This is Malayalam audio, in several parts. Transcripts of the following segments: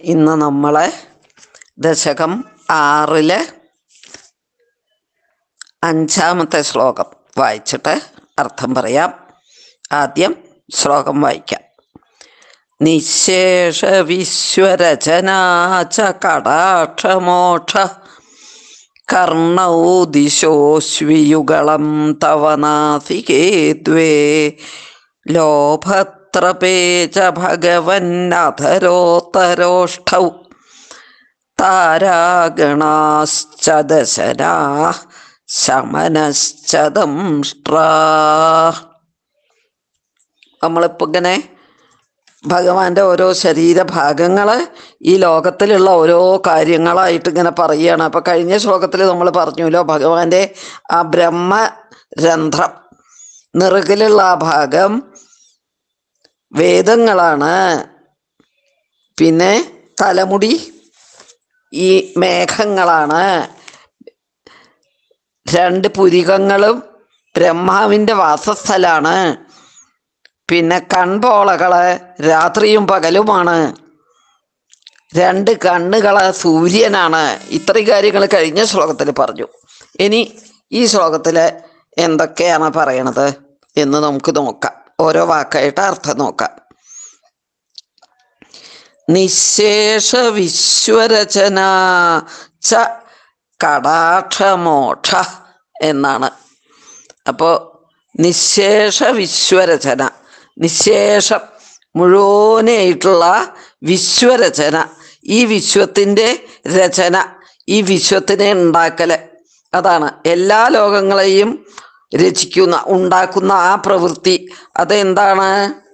ഇന്ന് നമ്മളെ ദശകം ആറിലെ അഞ്ചാമത്തെ ശ്ലോകം വായിച്ചിട്ട് അർത്ഥം പറയാം ആദ്യം ശ്ലോകം വായിക്കാം നിശേഷ വിശ്വരചനാച കടാക്ഷമോക്ഷ കർണൗ ദിശോശ്വിയുഗളം തവ നാസികേ ദ്വേ ലോഭത്രപേ ച ഭഗവന്നധരോത്തരോഷ്ടൗ താരാഗണാശ്ച ദശനാ ശമനശ്ച ദംഷ്ട്രാ നമ്മളിപ്പോൾ ഇങ്ങനെ ഭഗവാന്റെ ഓരോ ശരീരഭാഗങ്ങൾ ഈ ലോകത്തിലുള്ള ഓരോ കാര്യങ്ങളായിട്ട് ഇങ്ങനെ പറയുകയാണ് അപ്പൊ കഴിഞ്ഞ ശ്ലോകത്തിൽ നമ്മൾ പറഞ്ഞല്ലോ ഭഗവാന്റെ ആ ബ്രഹ്മരന്ധ്രം നിറുകിലുള്ള ആ ഭാഗം വേദങ്ങളാണ് പിന്നെ തലമുടി ഈ മേഘങ്ങളാണ് രണ്ട് പുരികങ്ങളും ബ്രഹ്മാവിൻ്റെ വാസസ്ഥലാണ് പിന്നെ കൺപോളകള് രാത്രിയും പകലുമാണ് രണ്ട് കണ്ണുകള് സൂര്യനാണ് ഇത്രയും കാര്യങ്ങൾ കഴിഞ്ഞ ശ്ലോകത്തിൽ പറഞ്ഞു ഇനി ഈ ശ്ലോകത്തിൽ എന്തൊക്കെയാണ് പറയണത് എന്ന് നമുക്ക് നോക്കാം ഓരോ വാക്കായിട്ട് അർത്ഥം നോക്കാം നിശേഷ വിശ്വരചന ച കടാക്ഷമോക്ഷ എന്നാണ് അപ്പോൾ നിശേഷ വിശ്വരചന നിശേഷം മുഴുവനായിട്ടുള്ള വിശ്വരചന ഈ വിശ്വത്തിൻ്റെ രചന ഈ വിശ്വത്തിനെ ഉണ്ടാക്കല് അതാണ് എല്ലാ ലോകങ്ങളെയും രചിക്കുന്ന ഉണ്ടാക്കുന്ന ആ പ്രവൃത്തി അതെന്താണ്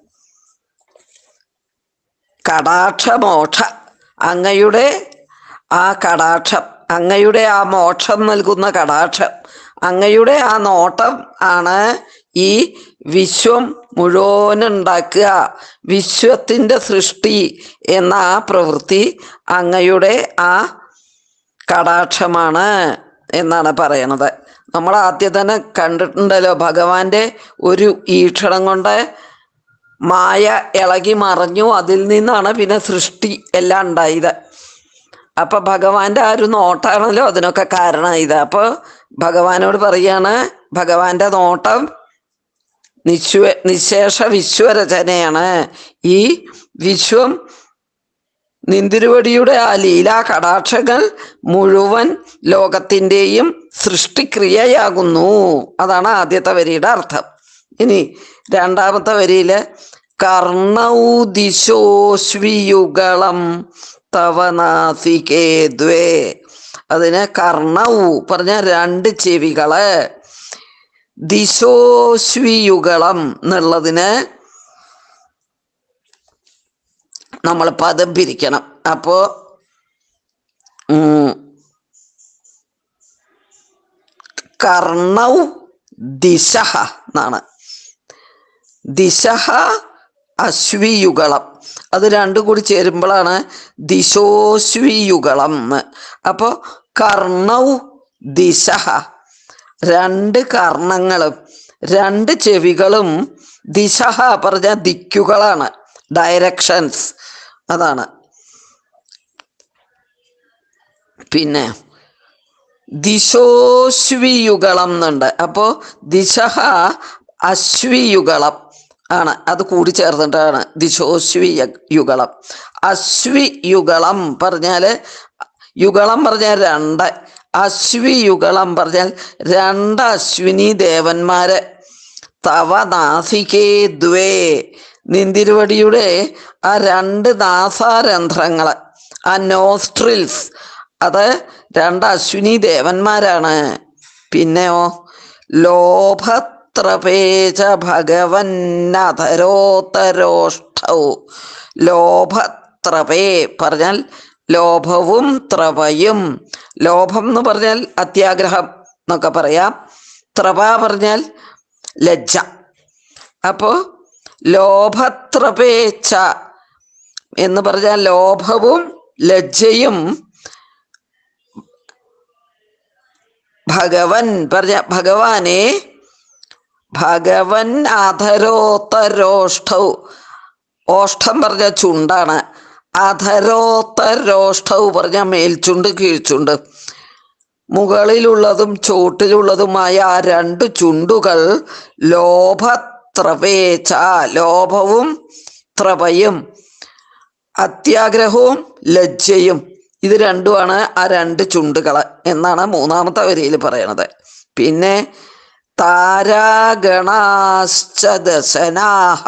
കടാക്ഷമോക്ഷ അങ്ങയുടെ ആ കടാക്ഷം അങ്ങയുടെ ആ മോക്ഷം നൽകുന്ന കടാക്ഷം അങ്ങയുടെ ആ നോട്ടം ആണ് ഈ വിശ്വം മുഴുവനുണ്ടാക്കുക വിശ്വത്തിൻ്റെ സൃഷ്ടി എന്ന ആ പ്രവൃത്തി അങ്ങയുടെ ആ കടാക്ഷമാണ് എന്നാണ് പറയണത് നമ്മൾ ആദ്യം തന്നെ കണ്ടിട്ടുണ്ടല്ലോ ഭഗവാന്റെ ഒരു ഈക്ഷണം കൊണ്ട് മായ ഇളകി മറഞ്ഞു അതിൽ നിന്നാണ് പിന്നെ സൃഷ്ടി എല്ലാം ഉണ്ടായത് അപ്പൊ ഭഗവാന്റെ ആ ഒരു നോട്ടാണല്ലോ അതിനൊക്കെ കാരണമായത് അപ്പൊ ഭഗവാനോട് പറയാണ് ഭഗവാന്റെ നോട്ടം നിശ്വ നിശേഷ വിശ്വരചനയാണ് ഈ വിശ്വം നിന്തിരുവടിയുടെ ആ ലീലാ കടാക്ഷങ്ങൾ മുഴുവൻ ലോകത്തിൻ്റെയും സൃഷ്ടിക്രിയയാകുന്നു അതാണ് ആദ്യത്തെ വരിയുടെ അർത്ഥം ഇനി രണ്ടാമത്തെ വരിയില് കർണൗദിശോശ്വിയുഗളം തവനാസികേ ദ്വേ അതിന് കർണൗ പറഞ്ഞ രണ്ട് ചെവികള് ദിശോശ്വിയുഗളം എന്നുള്ളതിന് നമ്മൾ പദം പിരിക്കണം അപ്പോ ഉം, കർണൗ ദിശ എന്നാണ് ദിശ അശ്വിയുഗളം അത് രണ്ടും കൂടി ചേരുമ്പോഴാണ് ദിശോശ്വിയുഗളം എന്ന് അപ്പോ കർണൗ ദിശ രണ്ട് കർണങ്ങളും രണ്ട് ചെവികളും ദിശ പറഞ്ഞ ദിക്കുകളാണ് ഡയറക്ഷൻസ് അതാണ് പിന്നെ ദിശോശ്വിയുഗളം എന്നുണ്ട് അപ്പോ ദിശ അശ്വിയുഗളം ആണ് അത് കൂടി ചേർന്നിട്ടാണ് ദിശോശ്വി യുഗളം അശ്വി യുഗളം പറഞ്ഞാല് യുഗളം പറഞ്ഞാൽ രണ്ട് അശ്വി യുഗളം പറഞ്ഞാൽ രണ്ട് അശ്വിനി ദേവന്മാര് തവ നാസികേ ദ്വേ നിന്തിരുവടിയുടെ ആ രണ്ട് നാസാരന്ധ്രങ്ങള് ആ നോസ്ട്രിൽസ് അത് രണ്ട് അശ്വിനി ദേവന്മാരാണ് പിന്നെയോ ലോഭത്രപേച ഭഗവന്നധരോത്തരോഷ്ടൗ ലോഭത്രപേ പറഞ്ഞാൽ ലോഭവും ത്രപയും ലോഭം എന്ന് പറഞ്ഞാൽ അത്യാഗ്രഹം എന്നൊക്കെ പറയാം ത്രപ പറഞ്ഞാൽ ലജ്ജ അപ്പോ ലോഭത്രപേച്ച എന്ന് പറഞ്ഞാൽ ലോഭവും ലജ്ജയും ഭഗവൻ പറഞ്ഞ ഭഗവാനെ ഭഗവൻ അധരോത്തരോഷ്ടൗ ഓഷ്ടം പറഞ്ഞ ചുണ്ടാണ് അധരോത്തരോഷ്ടവ് പറഞ്ഞ മേൽചുണ്ട് കീഴ്ചുണ്ട് മുകളിലുള്ളതും ചോട്ടിലുള്ളതുമായ ആ രണ്ട് ചുണ്ടുകൾ ലോഭത്രവേച്ച ലോഭവും ത്രവയും അത്യാഗ്രഹവും ലജ്ജയും ഇത് രണ്ടുമാണ് ആ രണ്ട് ചുണ്ടുകൾ എന്നാണ് മൂന്നാമത്തെ വരിയിൽ പറയണത് പിന്നെ താരാഗണാശ്ച ദശനാഹ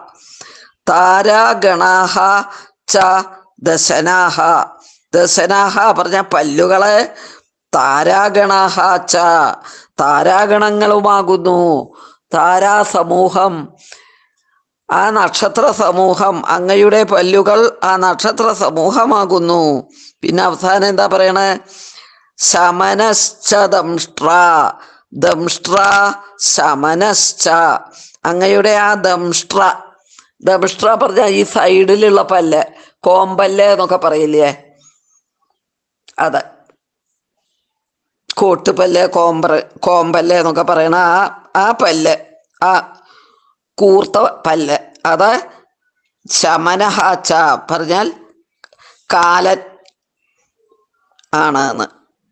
താരാഗണാഹ ച ദശനാഹ ദശനാഹ പറഞ്ഞ പല്ലുകള് താരാഗണാഹ ച താരാഗണങ്ങളുമാകുന്നു താരാസമൂഹം ആ നക്ഷത്ര സമൂഹം അങ്ങയുടെ പല്ലുകൾ ആ നക്ഷത്ര സമൂഹമാകുന്നു പിന്നെ അവസാനം എന്താ പറയണേ ശമനശ്ച ദംഷ്ട്ര ദംഷ്ട്ര ശമനശ്ച അങ്ങയുടെ ആ ദംഷ്ട്ര ദംഷ്ട്ര പറഞ്ഞ ഈ സൈഡിലുള്ള പല്ല് കോമ്പല്ല് എന്നൊക്കെ പറയില്ലേ അതെ കോട്ടുപല്ല് കോമ്പർ കോമ്പല്ല് എന്നൊക്കെ പറയണ ആ ആ പല്ല് ആ കൂർത്ത പല്ല് അത് ശമനഹാച്ച പറഞ്ഞാൽ കാലൻ ആണ് എന്ന്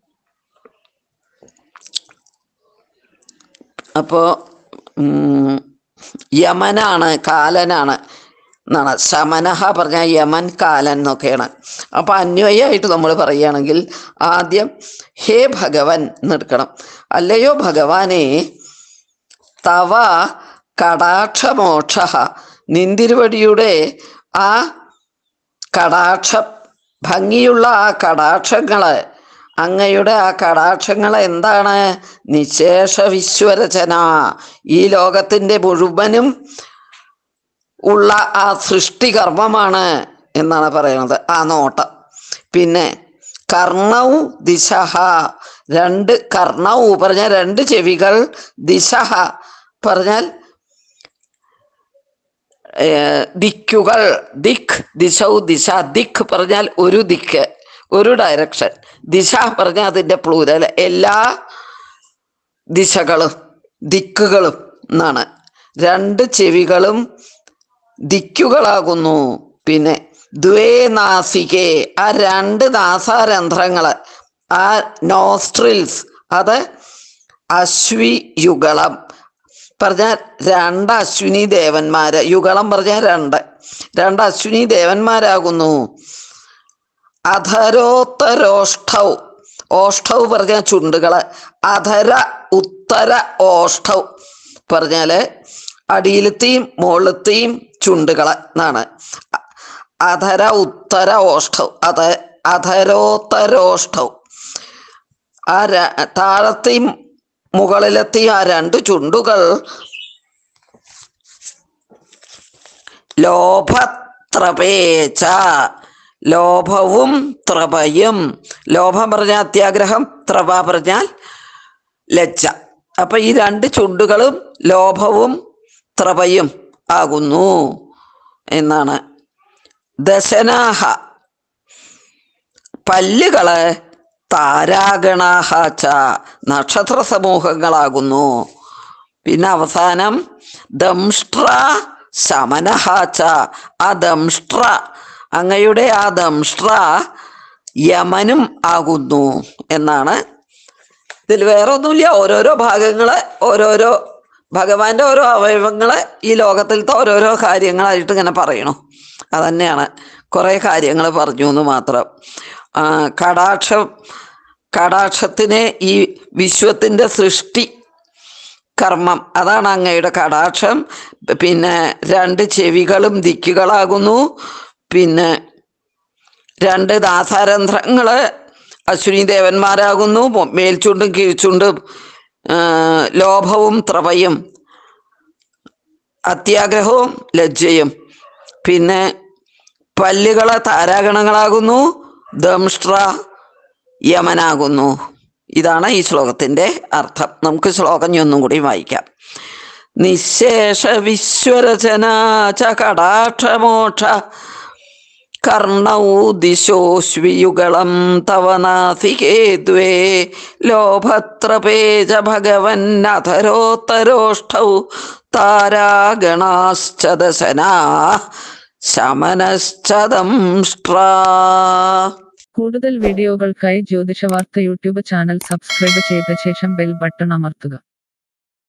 അപ്പോ ഉം, യമനാണ് കാലനാണ് എന്നാണ് ശമനഹ പറഞ്ഞ യമൻ കാലൻ എന്നൊക്കെയാണ് അപ്പൊ അന്വയമായിട്ട് നമ്മൾ പറയുകയാണെങ്കിൽ ആദ്യം ഹേ ഭഗവൻ എന്നെടുക്കണം അല്ലയോ ഭഗവാനെ തവ കടാക്ഷമോക്ഷ നിന്തിരുവടിയുടെ ആ കടാക്ഷം ഭംഗിയുള്ള ആ കടാക്ഷങ്ങള് അങ്ങയുടെ ആ കടാക്ഷങ്ങൾ എന്താണ് നിശേഷ വിശ്വരചന ഈ ലോകത്തിന്റെ മുഴുവനും ഉള്ള ആ സൃഷ്ടികർമ്മമാണ് എന്നാണ് പറയുന്നത് ആ നോട്ടം പിന്നെ കർണൗ ദിശഹ രണ്ട് കർണൗ പറഞ്ഞ രണ്ട് ചെവികൾ ദിശഹ പറഞ്ഞാൽ ഏർ, ദിക്കുകൾ ദിക് ദിശൗ ദിശ ദിക് പറഞ്ഞാൽ ഒരു ദിക്ക് ഒരു ഡയറക്ഷൻ ദിശ പറഞ്ഞാൽ അതിന്റെ പ്ലൂരൽ എല്ലാ ദിശകളും ദിക്കുകളും എന്നാണ് രണ്ട് ചെവികളും ദിക്കുകളാകുന്നു പിന്നെ ദ്വേ നാസികേ ആ രണ്ട് നാസാരന്ധ്രങ്ങള് ആ നോസ്ട്രിൽസ് അത് അശ്വിയുഗളം പറഞ്ഞാൽ രണ്ട് അശ്വിനി ദേവന്മാര് യുഗളം പറഞ്ഞാൽ രണ്ട് രണ്ട് അശ്വിനി ദേവന്മാരാകുന്നു അധരോത്തരോഷ്ടൗ ഓഷ്ടൗ പറഞ്ഞ ചുണ്ടുകള് അധര ഉത്തര ഓഷ്ടൗ പറഞ്ഞാല് അടിയിലത്തെയും മുകളിലത്തെയും ചുണ്ടുകള് എന്നാണ് അ- അധര ഉത്തര ഓഷ്ടൗ അധ അധരോത്തരോഷ്ടൗ ആ ര- താഴത്തെയും മുകളിലെത്തിയ ആ രണ്ട് ചുണ്ടുകൾ ലോഭത്രപേച്ച ലോഭവും ത്രപയും ലോഭം പറഞ്ഞാൽ അത്യാഗ്രഹം ത്രപ പറഞ്ഞാൽ ലജ്ജ അപ്പൊ ഈ രണ്ട് ചുണ്ടുകളും ലോഭവും ത്രപയും ആകുന്നു എന്നാണ് ദശനാഹ പല്ലുകള് താരാഗണാഹ ച നക്ഷത്ര സമൂഹങ്ങളാകുന്നു പിന്നെ അവസാനം ദംഷ്ട്ര ശമനഹ ച ആ ദംഷ്ട്ര അങ്ങയുടെ ആ ദംഷ്ട്ര യമനും ആകുന്നു എന്നാണ് ഇതിൽ വേറെ ഒന്നുമില്ല ഓരോരോ ഭാഗങ്ങള് ഓരോരോ ഭഗവാന്റെ ഓരോ അവയവങ്ങള് ഈ ലോകത്തിലത്തെ ഓരോരോ കാര്യങ്ങളായിട്ട് ഇങ്ങനെ പറയണു അതന്നെയാണ് കുറെ കാര്യങ്ങൾ പറഞ്ഞു എന്ന് മാത്രം ആ, കടാക്ഷം കടാക്ഷത്തിനെ ഈ വിശ്വത്തിന്റെ സൃഷ്ടി കർമ്മം അതാണ് അങ്ങയുടെ കടാക്ഷം പിന്നെ രണ്ട് ചെവികളും ദിക്കുകളാകുന്നു പിന്നെ രണ്ട് ദാസാരന്ധ്രങ്ങള് അശ്വിനി ദേവന്മാരാകുന്നു മൊ- മേൽചുണ്ടും കീഴ്ചുണ്ടും ആ, ലോഭവും ത്രവയും അത്യാഗ്രഹവും ലജ്ജയും പിന്നെ പല്ലുകള് താരാഗണങ്ങളാകുന്നു ദംഷ്ട്ര യമനാകുന്നു ഇതാണ് ഈ ശ്ലോകത്തിന്റെ അർത്ഥം നമുക്ക് ശ്ലോകം ഇനി ഒന്നും കൂടി വായിക്കാം നിശേഷ വിശ്വരചന ച കടാക്ഷമോക്ഷ കർണൗ ദിശോശ്വിയുഗളം തവ നാസികേ ദ്വേ ലോഭത്രപേജ ഭഗവന്നധരോത്തരോഷ്ടൗ താരാഗണാശ്ച ദശനാ ശമനശ്ചദംഷ്ട്രാ കൂടുതൽ വീഡിയോകൾക്കായി ജ്യോതിഷവാർത്ത യൂട്യൂബ് ചാനൽ സബ്സ്ക്രൈബ് ചെയ്ത ശേഷം ബെൽ ബട്ടൺ അമർത്തുക